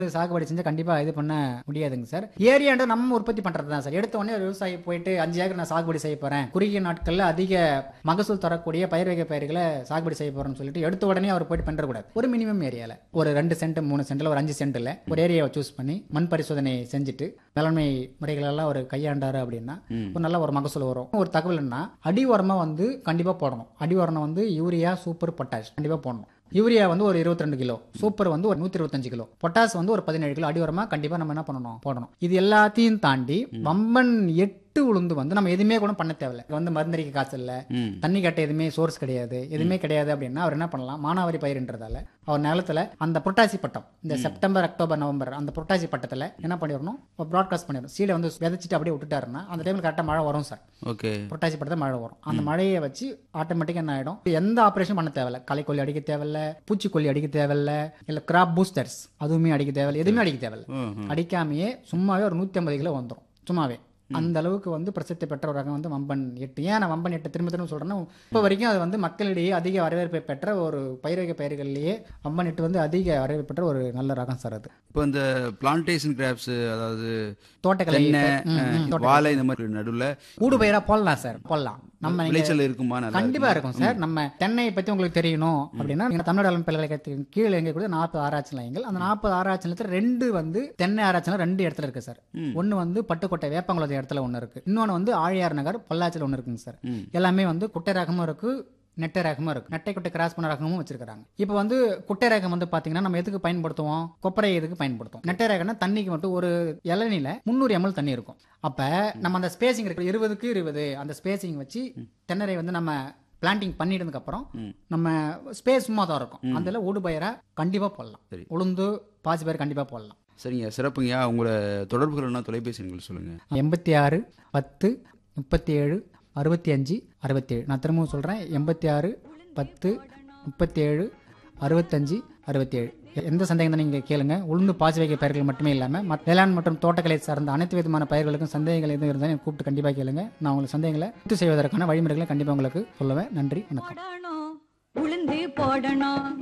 சாகுபடி செஞ்சா கண்டிப்பா இது பண்ண முடியாதுங்க சார் ஏரியாண்டு நம்ம உற்பத்தி பண்றது தான் சார் எடுத்த உடனே ஒரு விவசாயி போயிட்டு அஞ்சு ஏக்கர் நான் சாகுபடி செய்ய போறேன் குறுகிய நாட்கள்ல அதிக மகசூல் தரக்கூடிய பயிர் வகை பயிர்களை சாகுபடி செய்ய போறேன்னு சொல்லிட்டு எடுத்த உடனே அவர் போயிட்டு பண்ணக்கூடாது ஒரு மினிமம் ஏரியால ஒரு ரெண்டு சென்ட் மூணு சென்ட்ல ஒரு அஞ்சு சென்ட்ல ஒரு ஏரியாவை சூஸ் பண்ணி மண் பரிசோதனை செஞ்சுட்டு வேளாண்மை முறைகள் எல்லாம் ஒரு கையாண்டாரு அப்படின்னா ஒரு நல்ல ஒரு மகசூல் வரும் ஒரு தகவல் என்ன அடி உரமா வந்து கண்டிப்பா போடணும் அடி உரம் வந்து யூரியா சூப்பர் பொட்டாஷ் கண்டிப்பா போடணும் யூரியா வந்து ஒரு 22 கிலோ சூப்பர் வந்து ஒரு நூத்தி இருபத்தஞ்சு கிலோ பொட்டாஸ் வந்து ஒரு பதினேழு கிலோ அடி உரமா கண்டிப்பா நம்ம என்ன பண்ணணும் போடணும் இது எல்லாத்தையும் தாண்டி வம்பன் எட்டு உளுந்து வந்து நம்ம எதுவுமே கூட பண்ண தேவையில்ல இது வந்து மருந்தடிக்க காசு இல்ல ம் தண்ணி கட்ட எதுவுமே சோர்ஸ் கிடையாது எதுவுமே கிடையாது அப்படின்னா அவர் என்ன பண்ணலாம் மானாவாரி பயிர்ன்றதால அவர் நிலத்துல அந்த புரட்டாசி பட்டம் இந்த செப்டம்பர் அக்டோபர் நவம்பர் அந்த புரட்டாசி பட்டத்துல என்ன பண்ணிடணும் ப்ராட்காஸ்ட் பண்ணிடணும் சீடை வந்து விதைச்சிட்டு அப்படியே விட்டுட்டாருன்னா அந்த டைம்ல கரெக்டாக மழை வரும் சார் ஓகே புரட்டாசி பட்டத்தில் மழை வரும் அந்த மழையை வச்சு ஆட்டோமேட்டிக்காக என்ன ஆகிடும் எந்த ஆப்ரேஷன் பண்ண தேவையில்ல களைக்கொல்லி அடிக்க தேவையில்ல பூச்சிக்கொல்லி அடிக்க தேவையில்ல இல்லை கிராப் பூஸ்டர்ஸ் அதுவுமே அடிக்க தேவையில்ல எதுவுமே அடிக்க தேவையில்ல ம், ம். அடிக்காமையே சும்மாவே ஒரு நூற்றி ஐம்பது கிலோ வந்துடும் சும்மாவே அந்த அளவுக்கு வந்து பிரசித்தி பெற்ற ஒரு ரகம் வந்து வம்பன் எட்டு ஏன் நான் வம்பன் எட்டு திரும்ப திரும்ப சொல்றேன்னா இப்போ வரைக்கும் அது வந்து மக்களிடையே அதிக வரவேற்பை பெற்ற ஒரு பயிரக பயிர்கள்லேயே வம்பன் எட்டு வந்து அதிக வரவேற்பு பெற்ற ஒரு நல்ல ரகம் சார் அது இப்போ இந்த பிளான்டேஷன் கிராப்ஸ் அதாவது தோட்டக்கலை தென்னை ம், ம், அஹ், தோட்டக்கலை. வாழை இந்த மாதிரி நடுவுல ஊடு பயிரா போடலாம் சார் போடலாம் நம்ம நீங்க- விளைச்சல் இருக்குமா நல்லா கண்டிப்பா இருக்குமா? இருக்கும் சார் நம்ம தென்னையை பத்தி உங்களுக்கு தெரியணும் அப்படின்னா நீங்க தமிழ்நாடு வேளாண் பல்கலைக்கழகத்தின் கீழே எங்க கூட நாற்பது ஆராய்ச்சி நிலையங்கள் அந்த நாற்பது ஆராய்ச்சி நிலையத்தில் ரெண்டு வந்து தென்னை ஆராய்ச்சி நிலையம் ரெண்டு இடத்துல இருக்கு சார் ஒன்னு வந்து பட்டுக்கோட்டை வேப்பங்குளத்து இடத்துல ஒன்னு இருக்கு இன்னொன்னு வந்து ஆழியார் நகர் பொள்ளாச்சியில் ஒன்னு இருக்குங்க சார் ம். எல்லாமே வந்து குட்டை ரகமும் இருக்கு நெட்டை ரகமும் இருக்கு நெட்டை குட்டை கிராஸ் பண்ண ரகமும் வச்சிருக்காங்க இப்போ வந்து குட்டை ரகம் வந்து பாத்தீங்கன்னா நம்ம எதுக்கு பயன்படுத்துவோம் கொப்பரை எதுக்கு பயன்படுத்துவோம் நெட்டை ரகம்னா தண்ணிக்கு மட்டும் ஒரு இளநில முந்நூறு எம்எல் தண்ணி இருக்கும் அப்ப நம்ம அந்த ஸ்பேசிங் இருக்கு இருபதுக்கு இருபது அந்த ஸ்பேசிங் வச்சு தென்னரை வந்து நம்ம பிளான்டிங் பண்ணிட்டதுக்கு அப்புறம் ம். நம்ம ஸ்பேஸ் சும்மா தான் இருக்கும் அதில் ஊடுபயிரை கண்டிப்பா போடலாம் சரி. உளுந்து பாசி பயிர் கண்டிப்பா போடலாம் சரிங்க சிறப்புங்கய்யா உங்களோட தொடர்புகள்னா தொலைபேசி எண்கள் சொல்லுங்க எண்பத்தி ஆறு பத்து முப்பத்தி ஏழு அறுபத்தி அஞ்சு அறுபத்தேழு நான் திரும்பவும் சொல்கிறேன் எண்பத்தி ஆறு பத்து முப்பத்தி ஏழு அறுபத்தஞ்சு அறுபத்தேழு எந்த சந்தேகம் தான் நீங்கள் கேளுங்க உளுந்து பாசி வகை பயிர்கள் மட்டுமே இல்லாமல் மற்ற வேளாண் மற்றும் தோட்டக்கலை சார்ந்த அனைத்து விதமான பயிர்களுக்கும் சந்தேகங்கள் எதுவும் இருந்தாலும் எனக்கு கூப்பிட்டு கண்டிப்பாக கேளுங்க நான் உங்களுக்கு சந்தேகங்களை பூர்த்தி செய்வதற்கான வழிமுறைகளை கண்டிப்பாக உங்களுக்கு சொல்லுவேன் நன்றி வணக்கம் போடணும் உளுந்து போடணும்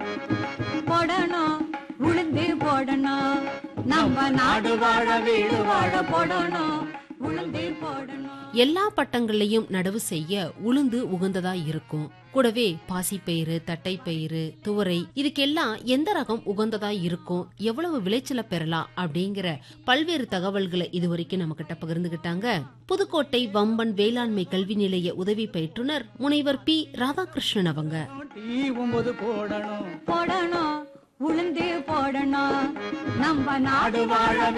போடணும் உளுந்து போடணும் நம்ம நாடு வாழ வீடு வாழ போடணும் உளுந்து போடணும் எல்லா பட்டங்கள்லயும் நடவு செய்ய உளுந்து உகந்ததா இருக்கும் கூடவே பாசிப்பயிறு தட்டைப்பயிறு துவரை இதுக்கெல்லாம் எந்த ரகம் உகந்ததா இருக்கும் எவ்வளவு விளைச்சல பெறலாம் அப்படிங்கிற பல்வேறு தகவல்களை இதுவரைக்கும் நம்ம கிட்ட பகிர்ந்துகிட்டாங்க புதுக்கோட்டை வம்பன் வேளாண்மை கல்வி நிலைய உதவி பயிற்றுனர் முனைவர் பி ராதாகிருஷ்ணன் அவங்க டீ ஒன்பது போடணும் போடணும் உளுந்து போடணும் நம்ம நாடு வாழ